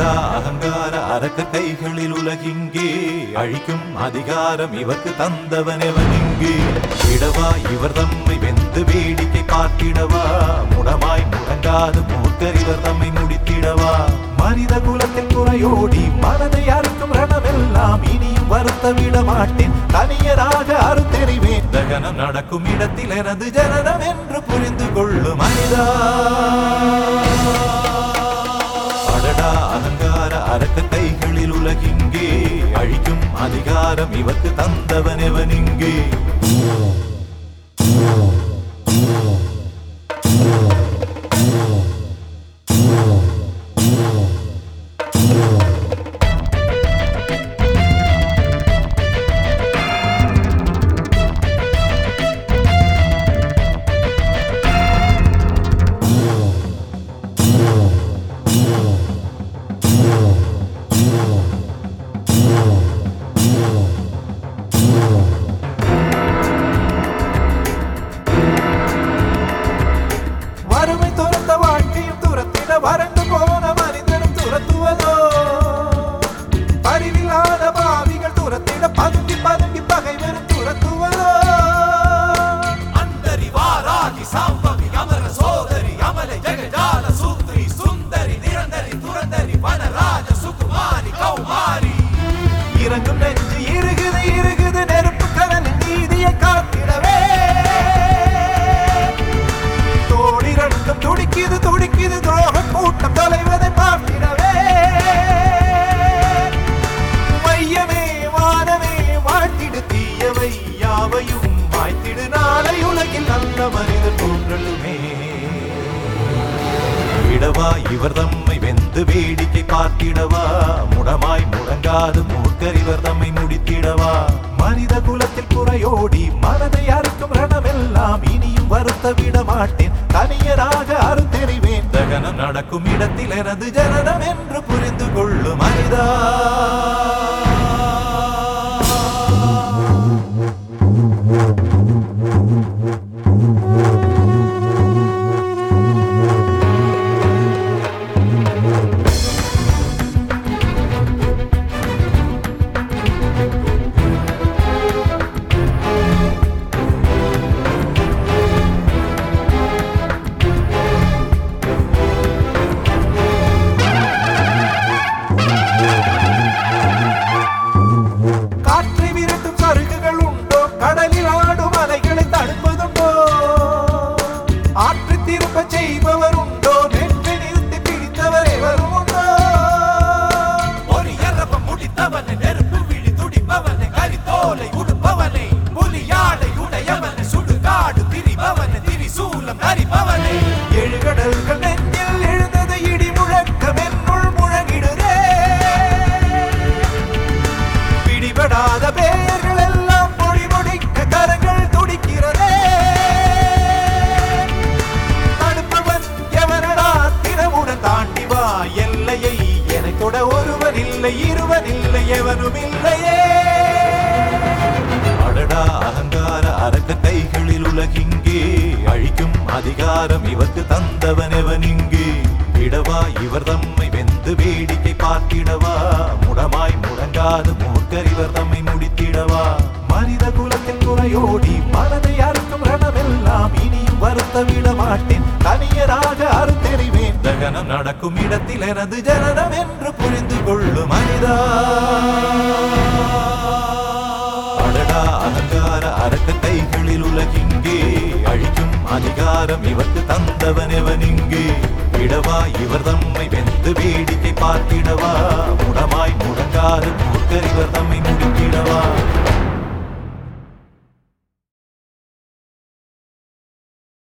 அடடா அகங்கார அரக்க கைகளில் உலகிங்கே அழிக்கும் அதிகாரம் இவர்க்கு தந்தவன் எவன் இங்கே இடவா இவர் தம்மை வெந்து வேடிக்கை பார்த்திடவா முடமாய் முடங்காது மூர்க்கர் இவர் தம்மை முடித்திடவா மனித குலத்தில் குறையோடி மனதை அறுக்கும் ரணமெல்லாம் இனியும் வருத்த விட மாட்டேன் தனியராக அறுத்தெறிவேன் தகனம் நடக்கும் இடத்தில் எனது ஜனனம் என்று புரிந்து கொள்ளும் மனிதா அடடா அகங்கார அரக்க கைகளில் உலகிங்கே அழிக்கும் அதிகாரம் இவர்க்கு தந்தவன் எவன் இங்கே வறுமை துரத்த வாழ்க்கையும் துரத்திட வறண்டு போன மனிதனும் துரத்துவதோ அறிவில்லாத பாவிகள் துரத்திட பதுங்கி பதுங்கி பகைவரும் துரத்துவதோ அந்தரிவாராகி சாம்பவி அமர சோதரி அமல ஜெகஜால சூத்ரி சுந்தரி நிரந்தரி துரந்தரி வனராஜ சுகுமாரி கௌமாரி இறங்கும் நெஞ்சு இருகுது இருகுது நெருப்பு கரலின் நீதியை காத்திடவே தோழி ரெண்டும் துடிக்குது துடிக்குது துரோக கூட்டம் தொலைவதை பார்த்திடவே மையமே வானமே வாழ்த்திடு தீயவை யாவையும் வாய்த்திடு நாளை உலகில் நல்ல மனிதன் தோன்றலுமே இடவா இவர் தம்மை வெந்து வேடிக்கை பார்த்திடவா முடமாய் முடங்காது மூர்க்கர் இவர் தம்மை முடித்திடவா மனித குலத்தில் குறையோடி மனதை அறுக்கும் ரணமெல்லாம் இனியும் வருத்த விட மாட்டேன் தனியராக அறுத்தெறிவேன் தகனம் நடக்கும் இடத்தில் எனது ஜனனம் என்று புரிந்து கொள்ளும் மனிதா காற்றை விரட்டும் சருகுகள் உண்டோ கடலில் ஆடும் அலைகளை தடுப்பதுண்டோ ஆற்று திரும்ப செய்பவர் உண்டோ நெற்றை நிறுத்தி பிடித்தவர் எவரும் உண்டோ ஒரு எரப்ப முடித்தவனை நெருப்பு விழி துடிப்பவனை கரித்தோலை உடுப்பவனை புலியாடை உடையவனை சுடுகாடு திரிபவனை திரிசூலம் நரிபவனை ஏழு கடல்கள் நெஞ்சில் எழுந்தது இடி முழக்கம் என்னுள் முழங்கிடுதே பிடிபடாத பெயர்கள் எல்லாம் பொடி முடிக்க கரங்கள் துடிக்கிறதே தடுப்பவன் எவனடா தினமுடன் தாண்டி வா எல்லையை எனக் தொட ஒருவன் இல்லை இருவன் இல்லை எவனும் இல்லையே அடடா அகங்கார அரக்க கைகளில் உலகிங்கே அழிக்கும் அதிகாரம் இவர்க்கு தந்தவன் எவன் இங்கே விடவா இவர் தம்மை வெந்து வேடிக்கை பார்த்திடவா முடமாய் முடங்காது மூர்க்கர் இவர் தம்மை முடித்திடவா மனித குலத்தில் குறையோடி மனதை அறுக்கும் ரணமெல்லாம் இனியும் வருத்த விட மாட்டேன் தனியராக அறுத்தெறிவேன் தகனம் நடக்கும் இடத்தில் எனது ஜனனம் என்று புரிந்து கொள்ளும் மனிதா அடடா அகங்கார அரக்க கைகளில் உலகிங்கே அழிக்கும் அதிகாரம் இவர்க்கு தந்தவன் எவன் இங்கே விடவா இவர் தம்மை வெந்து வேடிக்கை பார்த்திடவா முடமாய் முடங்காது மூர்க்கர் இவர் தம்மை முடித்திடவா